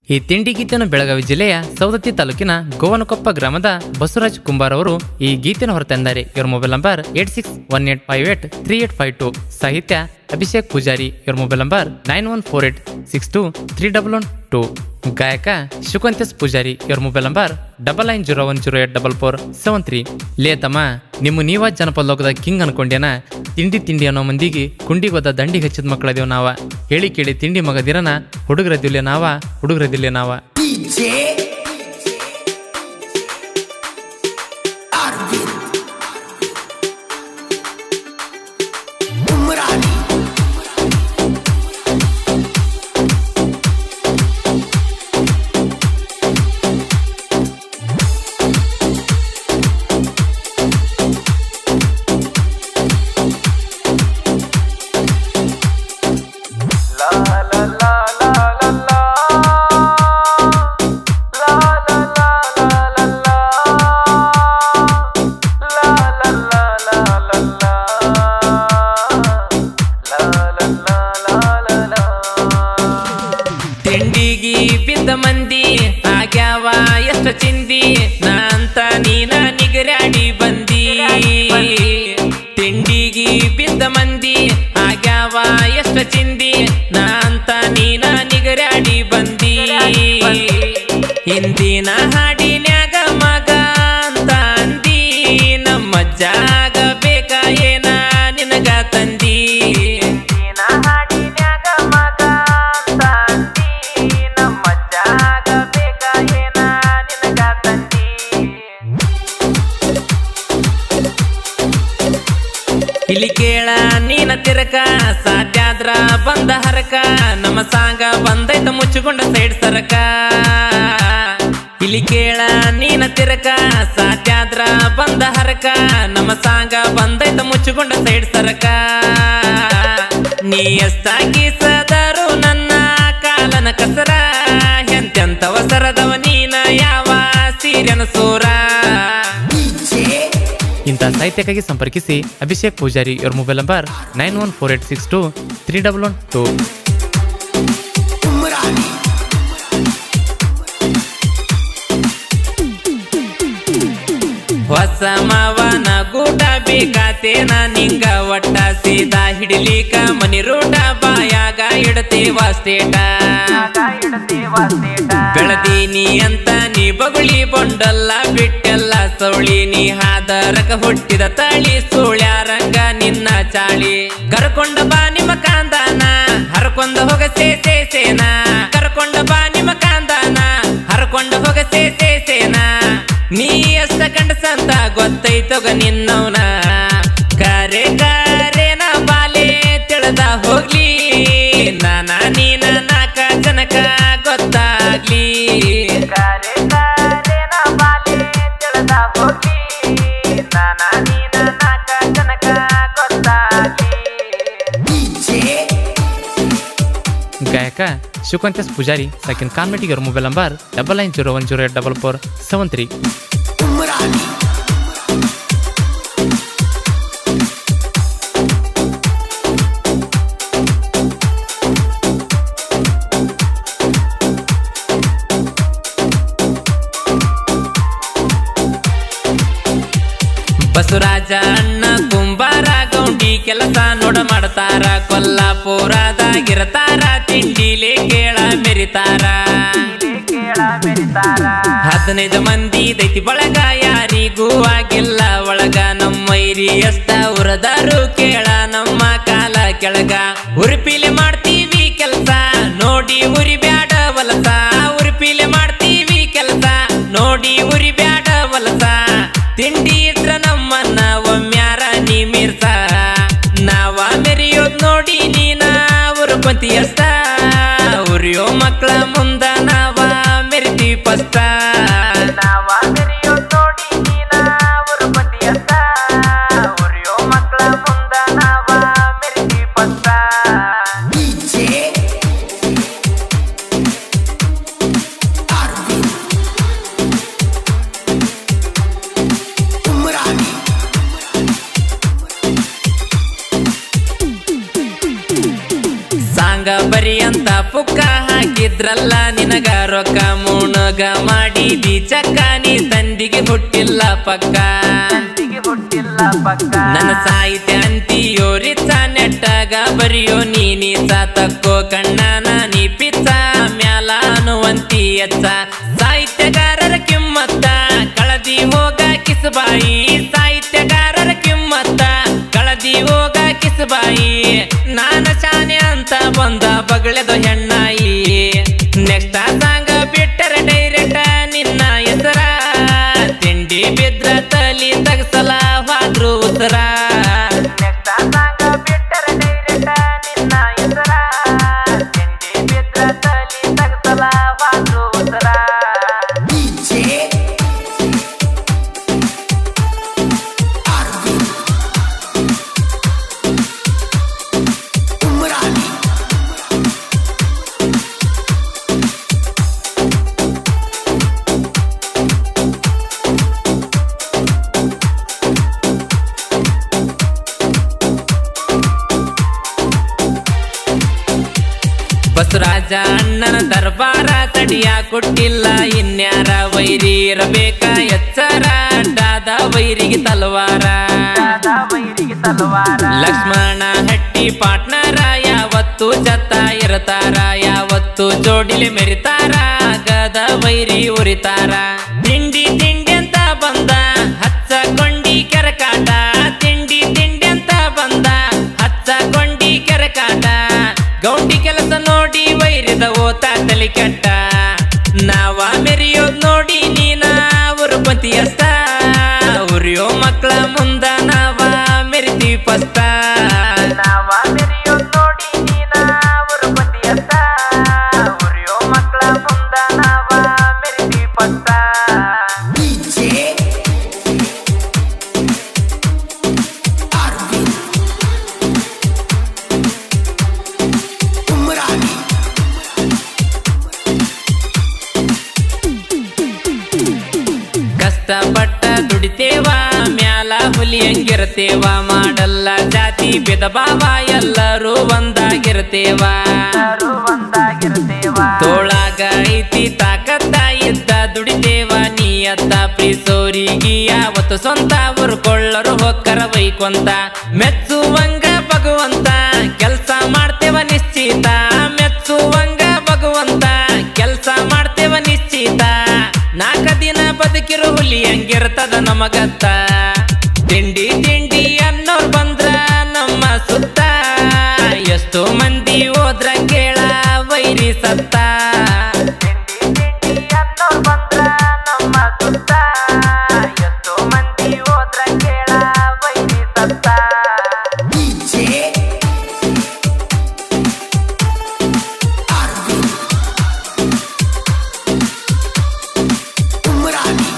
ಈ ತಿಂಡಿ ಗೀತೆಯನ್ನು ಬೆಳಗಾವಿ ಜಿಲ್ಲೆಯ ಸೌದತ್ತಿ ತಾಲೂಕಿನ ಗೋವನಕೊಪ್ಪ ಗ್ರಾಮದ ಬಸವರಾಜ್ ಕುಂಬಾರ್ ಅವರು ಈ ಗೀತೆಯನ್ನು ಹೊರತಂದಾರೆ ಇವರ mobile number eight six one eight five eight three eight five two ಸಾಹಿತ್ಯ ಅಭಿಷೇಕ್ ಪೂಜಾರಿ ಇವರ mobile number nine one four eight six two three double one two ಗಾಯಕ ಶುಕಂತೇಶ್ ಪೂಜಾರಿ ಇವರ mobile number double nine zero one zero eight double four seven three ಲೇ ತಮ್ಮ ನಿಮ್ಮ ನೀವ ಜನಪದ ಲೋಕದ ಕಿಂಗ್ ಅನ್ಕೊಂಡ್ಯಾನ ತಿಂಡಿ ತಿಂಡಿ ಅನ್ನೋ ಮಂದಿಗೆ ಕುಂಡಿಗೋದ ದಂಡಿ ಹಚ್ಚಿದ ಮಕ್ಕಳದೇವ್ ನಾವ ಹೇಳಿ ಕೇಳಿ ತಿಂಡಿ ಮಗದಿರನ ಹುಡುಗರದಿಲ್ಲೆ ನಾವ ಹುಡುಗರದಿಲ್ಲೆ ನಾವ DJ Arvind Umrani ತಿಂಡಿಗಿ ಬಿದ್ದ ಮಂದಿ ಆಗ್ಯಾವ ಎಷ್ಟು ಚಿಂದಿ ನಾ ಅಂತ ನೀನ ನಿಗರಾಡಿ ಬಂದಿ ತಿಂಡಿಗಿ ಬಿದ್ದ ಮಂದಿ ಆಗ್ಯಾವ ಎಷ್ಟು ಚಿಂದಿ ನಾ ಅಂತ ನೀನ ನಿಗರಾಡಿ ಬಂದಿ ಹಿಂದಿನ ಹಾಡಿನ್ಯಾಗ ಮಗ ಅಂತ ಅಂದಿ ನಮ್ಮ ಜಾಗ ಬೇಕ ಏನ ನಿನಗ ತಂದಿ ಹಾಡಿನ್ಯಾಗ ಮಗ ಅಂತ ಅಂದಿ ನಮ್ಮ ಜಾಗ ಬೇಕ ಏನ ನಿನಗ ತಂದಿ ಇಲ್ಲಿ ಕೇಳ ನೀನ ತಿರಕ ಸಾಧ್ಯಾದ್ರ ಬಂದ ಹರಕ ನಮ್ಮ ಸಾಂಗ ಬಂದೈತ ಮುಚ್ಚಿಕೊಂಡ ಸೈಡ್ ಸರಕ ಇಲ್ಲಿ ಕೇಳ ನೀನ ತಿರಕ ಸಾಧ್ಯಾದ್ರ ಬಂದ ಹರಕ ನಮ್ಮ ಸಾಂಗ ಬಂದೈತ ಮುಚ್ಚಿಕೊಂಡ ಸೈಡ್ ಸರಕ ನೀ ಎಷ್ಟಾಗಿ ಸದರು ನನ್ನ ಕಾಲನ ಕಸರ ಎಂತೆಂತವ ಸರದವ ನೀನ ಯಾವ ಸೀರೆನ ಸೂರ DJ ಇಂಥ ಸಾಹಿತ್ಯಕ್ಕಾಗಿ ಸಂಪರ್ಕಿಸಿ ಅಭಿಷೇಕ್ ಪೂಜಾರಿ ಇವರ mobile number nine one four eight six two three double one two Umrani ಹೊಸ ಮಾವನ ಗೂಟ ಬೇಕಾತೇನ ನಿಂಗ ಒಟ್ಟ ಸೀದಾ ಹಿಡಿಲಿಕ ಮನಿ ರೂಟ ಬಾಯಾಗ ಇಡತೇವ ಸ್ಟೇಟ ಬೆಳದೀನಿ ಅಂತ ನೀ ಬಗುಳಿ ಬೊಂಡಲ್ಲ ಬಿಟ್ಟೆಲ್ಲ ಸೌಳಿ ನೀ ಹಾದರಕ ಹುಟ್ಟಿದ ತಳಿ ಸುಳ್ಯಾರಂಗ ನಿನ್ನ ಚಾಳಿ ಕರ್ಕೊಂಡ ಬಾ ನಿಮ್ಮ ಕಾಂದಾನ ಹರ್ಕೊಂಡ ಹೋಗ ಸೇ ಸೇ ಸೇನ ಕರ್ಕೊಂಡ ಬಾ ನಿಮ್ಮ ಕಾಂದಾನ ಹರ್ಕೊಂಡ ಹೋಗ ಸೇ ಸೇ ಸೇನ ನೀ ಎಷ್ಟ ಕಂಡಸಂತ ಗೊತ್ತೈತೋಗ ನಿನ್ನವನ ಕರೆ ಕರೆನ ಬಾಲೆ ತಿಳಿದ ಹೋಗ್ಲಿ ನಾನ ನೀನ ನಾಕ ಜನಕ ಗೊತ್ತಾಗ್ಲಿ ಕರೆ ಕರೆನ ಬಾಲೆ ತಿಳಿದ ಹೋಗ್ಲಿ ನಾನ ನೀನ ನಾಕ ಜನಕ ಗೊತ್ತಾಗ್ಲಿ DJ ಗಾಯಕ ಶಿವಕಾಂತೇಶ್ ಪೂಜಾರಿ ಸೆಕೆಂಡ್ ಕಾನ್ಮೆಟಿಗೆ ಅವ್ರ mobile number double nine zero one zero eight double four seven three Umrani Basavaraja ಅಣ್ಣ ಕುಂಬಾರ ಗೌಂಡಿ ಕೆಲಸ ನೋಡ ಮಾಡ್ತಾರ ಕೊಲ್ಲಾಪುರದಾಗಿರ್ತಾರ ತಿಂಡಿಲೆ ಕೇಳ ಮೆರಿತಾರ ಹದಿನೈದು ಮಂದಿ ದೈತಿ ಬಳಗ ಯಾರಿಗೂ ಆಗಿಲ್ಲ ಒಳಗ ನಮ್ಮೈರಿ ಎಷ್ಟ ಉರದಾರು ಕೇಳ ನಮ್ಮ ಕಾಲ ಕೆಳಗ ಉರುಪಿಲೆ ಮಾಡ್ತೀವಿ ಕೆಲಸ ನೋಡಿ ಉರಿ ಬ್ಯಾಡ ವಲಸ ಉರುಪಿಲೆ ಮಾಡ್ತೀವಿ ಕೆಲಸ ನೋಡಿ ಉರಿ ಬ್ಯಾಡ ವಲಸ ತಿಂಡಿ ಇಟ್ರ ನಮ್ಮನ್ನ ಒಮ್ಮ್ಯಾರ ನೀ ಮೀರ್ಸ ನಾವ ಮೆರಿಯೋದ್ ನೋಡಿ ನೀನ ಉರ್ಕೊಂತಿ ಅಷ್ಟ ಉರಿಯೋ ಮಕ್ಕಳ ಮುಂದ ನಾವ ಮೆರಿತಿ ಪಸ್ತ ನಾವ ಮೆರಿಯೋದ್ ನೋಡಿ ನೀನ ಉರ್ಕೊಂತಿ ಅಷ್ಟ ಉರಿಯೋ ಮಕ್ಕಳ ಮುಂದ ನಾವ ಮೆರಿತಿ ಪಸ್ತ DJ Arvind Umrani ಸಾಂಗ ಬರಿ ಅಂತ ಪುಕ್ಕ ಹಾಕಿ ಮಾಡಿದ್ರಲ್ಲ ನಿನಗ ರೊಕ್ಕ ಮುಣಗ ಮಾಡಿದಿ ಚಕ್ಕ ನೀ ತಂದಿಗೆ ಹುಟ್ಟಿಲ್ಲ ಪಕ್ಕ ನನ್ನ ಸಾಹಿತ್ಯ ಅಂತಿಯೋರಿತ ನೆಟ್ಟಾಗ ಬರಿಯೋ ನೀನಿ ತಕ್ಕೋ ಕಣ್ಣನ ನೀ ಪಿತ್ತ ಮ್ಯಾಲ ಅನ್ನುವಂತಿ ಎಚ್ಚ ಸಾಹಿತ್ಯಗಾರರ ಕಿಮ್ಮತ್ತ ಕಳದಿ ಹೋಗ ಕಿಸಬಾಯಿ ಸಾಹಿತ್ಯಗಾರರ ಕಿಮ್ಮತ್ತ ಕಳದಿ ಹೋಗ ಕಿಸಬಾಯಿ ನಾನ ಶಾನೆ ಅಂತ ಬಂದ ಬಗಳೆದ ಹೆಣ್ಣಾಯಿ ನೆಕ್ಸ್ಟ್ ಸಾಂಗ ಬಿಟ್ಟರೆ ಡೈರೆಕ್ಟ್ ನಿನ್ನ ಹೆಸರ ತಿಂಡಿ ಬಿದ್ರ ತಲಿ ತಗಸಲ ಹೋದ್ರು ಉತ್ತರ DJ Arvin Umrani ಬಸವರಾಜ ಅಣ್ಣನ ದರ್ಬಾರ ತಡಿಯ ಕೊಟ್ಟಿಲ್ಲ ಇನ್ಯಾರ ವೈರಿ ಇರಬೇಕ ಎಚ್ಚರ ಅಡ್ಡಾದ ವೈರಿಗೆ ತಲವಾರ ಲಕ್ಷ್ಮಣ ಹಟ್ಟಿ ಪಾಟ್ನರ ಯಾವತ್ತು ಜತ್ತ ಇರತಾರ ಯಾವತ್ತು ಜೋಡಿಲಿ ಮೆರಿತಾರ ಗದ ವೈರಿ ಉರಿತಾರ ತಿಂಡಿ ತಿಂಡಿ ಅಂತ ಬಂದ ಹಚ್ಚ ಕೊಂಡಿ ಕೆರಕಾಟ ತಿಂಡಿ ತಿಂಡಿ ಅಂತ ಬಂದ ಹಚ್ಚ ಕೊಂಡಿ ಕೆರಕಾಟ ಗೌಂಡಿ ಕೆಲಸ ನೋಡಿ ವೈರಿದ ಓತ ತಲೆ ಕೆಟ್ಟ ನಾವ ಮೆರಿಯೋದ್ ನೋಡಿ ನೀನ ಉರುಪತಿ ಅಷ್ಟ ಉರಿಯೋ ಮಕ್ಕಳ ಮುಂದ ನಾವ ಮೆರಿತೀವಿ ಪಸ್ತ DJ Arvin Umrani ಕಷ್ಟಪಟ್ಟ ದುಡಿತೇವ ಮ್ಯಾಲ ಹುಲಿ ಹಂಗಿರ್ತೇವ ಮಾಡಲ್ಲ ಜಾತಿ ಭೇದ ಭಾವ ಎಲ್ಲರೂ ಒಂದಾಗಿರ್ತೇವ ತೋಳಾಗ ಐತಿ ತಾಕತ್ತ ಇದ್ದ ದುಡಿತೇವ ನೀಯತ್ತ ಪ್ರೀಸೋರಿಗೆ ಯಾವತ್ತು ಸ್ವಂತ ಉರ್ಕೊಳ್ಳರು ಹೊಕ್ಕರ ವೈಕೊಂತ ಮೆಚ್ಚುವಂಗ ಭಗವಂತ ಕೆಲ್ಸ ಮಾಡ್ತೇವ ನಿಶ್ಚಿತ ಮೆಚ್ಚುವಂಗ ಭಗವಂತ ಕೆಲ್ಸ ಮಾಡ್ತೇವ ನಿಶ್ಚಿತ ನಾಲ್ಕ ದಿನ ಬದುಕಿರು ಹುಲಿ ಹಂಗಿರ್ತದ ನಮಗತ್ತ ತಿಂಡಿ ತಿಂಡಿ ಅನ್ನೋರ್ ಬಂದ್ರ ನಮ್ಮ ಸುತ್ತ ಎಷ್ಟೋ ಮಂದಿ ಹೋದ್ರ ಕೇಳ ವೈರಿ ಸತ್ತ DJ Arvin Umrani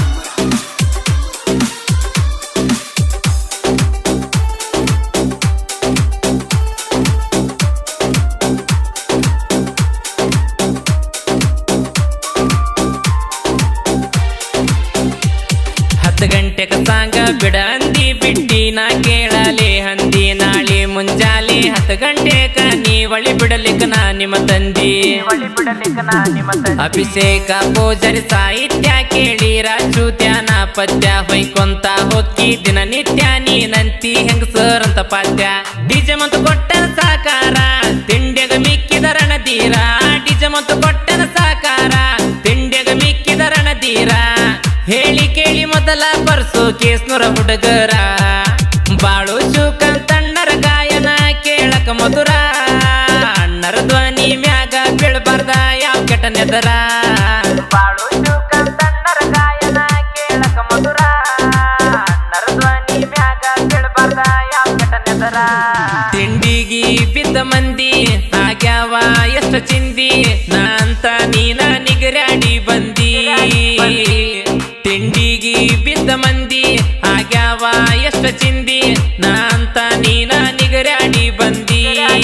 ಹತ್ತು ಗಂಟೆಗ ಸಾಂಗ ಬಿಡ ಅಂದಿ ಬಿಟ್ಟಿ ನಾ ಕೇಳಲೆ ಹಂದಿ ನಾಳೆ ಮುಂಜಾಲೆ ಹತ್ತು ಗಂಟೆಕ ನೀ ಒಳಿ ಬಿಡಲಿಕ್ಕ ನಾ ನಿಮ್ಮ ತಂದಿ ಅಭಿಷೇಕ ಪೂಜರಿ ಸಾಹಿತ್ಯ ಕೇಳಿ ರಾಜು ಧ್ಯಾನ ಪದ್ಯ ಹೊಯ್ಕೊಂತ ಹೊಕ್ಕಿ ದಿನನಿತ್ಯ ನೀನಂತಿ ಹೆಂಗಸರ್ ಅಂತ ಪಾದ್ಯ ಡಿಜೆ ಮತ್ತು ಕೊಟ್ಟನ ಸಾಕಾರ ತಿಂಡ್ಯಗ ಮಿಕ್ಕಿದ ರಣಧೀರ ಡಿಜೆ ಮತ್ತು ಕೊಟ್ಟನ ಸಾಕಾರ ತಿಂಡ್ಯಗ ಮಿಕ್ಕಿದ ರಣಧೀರ ಹೇಳಿ ಕೇಳಿ ಮೊದಲ ಬರ್ಸು ಕೇಸ್ನೂರ ಹುಡುಗರ ಬಾಳು ಶುಕ ತಣ್ಣರ ಗಾಯನ ಕೇಳಕ ಮಧುರ ಅಣ್ಣರ ಧ್ವನಿ ಮ್ಯಾಗ ಬೀಳ್ಬಾರ್ದ ಯಾವ ಕೆಟ್ಟ ನೆದರ ತಿಂಡಿಗಿ ಬಿದ್ದ ಮಂದಿ ಆಗ್ಯಾವ ಎಷ್ಟು ಚಿಂದಿ ನಾ ಅಂತ ನೀನ ನಿಗರಾಡಿ ಬಂದಿ ತಿಂಡಿಗಿ ಬಿದ್ದ ಮಂದಿ ಆಗ್ಯಾವ ಎಷ್ಟು ಚಿಂದಿ ನಾ ಅಂತ ನೀನ ನಿಗರಾಡಿ ಬಂದಿ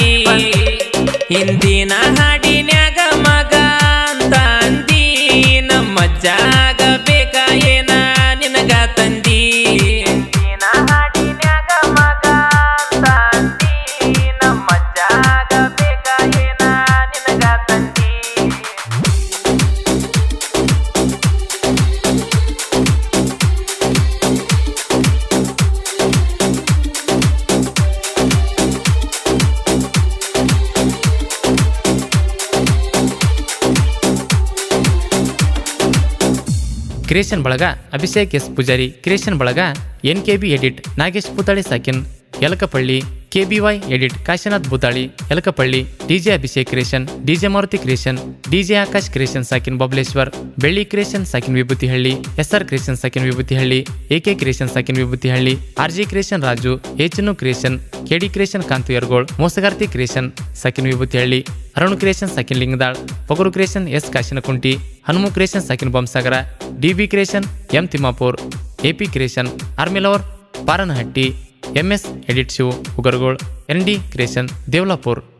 ಹಿಂದಿನ ಹಾಡಿನ್ಯಾಗ ಮಗ ಅಂತ ಅಂದಿ ನಮ್ಮ ಜಾಗ ಬೇಕ ಏನ ನಿನಗ ತಂದಿ ಕ್ರಿಯೇಷನ್ ಬಳಗ ಅಭಿಷೇಕ್ ಎಸ್ ಪೂಜಾರಿ ಕ್ರಿಯೇಷನ್ ಬಳಗ N K B edit Nagesh Puthali ಸಾಕಿನ್ Yalakapalli KBY edit Kashinath Butali Yalakapalli DJ Abhishek creation DJ Maruti creation DJ Akash creation ಸಾಕಿನ್ ಬಬಲೇಶ್ವರ್ ಬೆಳ್ಳಿ ಕ್ರಿಯೇಷನ್ ಸಾಕಿನ್ ವಿಭೂತಿಹಳ್ಳಿ ಎಸ್ ಆರ್ ಕ್ರಿಯೇಷನ್ ಸಾಕಿನ್ ವಿಭೂತಿಹಳ್ಳಿ ಎಕೆ ಕ್ರಿಯೇಷನ್ ಸಾಕಿನ್ Vibhutihalli R G creation Raju ಎಚ್ನು creation KD creation Kantu Yargol ಮೋಸಗಾರ್ತಿ ಕ್ರಿಯೇಷನ್ ಸಾಕಿನ್ ವಿಭೂತಿಹಳ್ಳಿ ಅರುಣ್ ಕ್ರಿಯೇಷನ್ ಸಾಕಿನ್ Lingadal Pogaru creation S Kashinakunti Hanumu creation ಸಾಕಿನ್ Bomsagar DB creation M Timmapur AP creation army lover Paranahatti MS edit Shiv Ugargol N D creation ದೇವ್ಲಾಪುರ್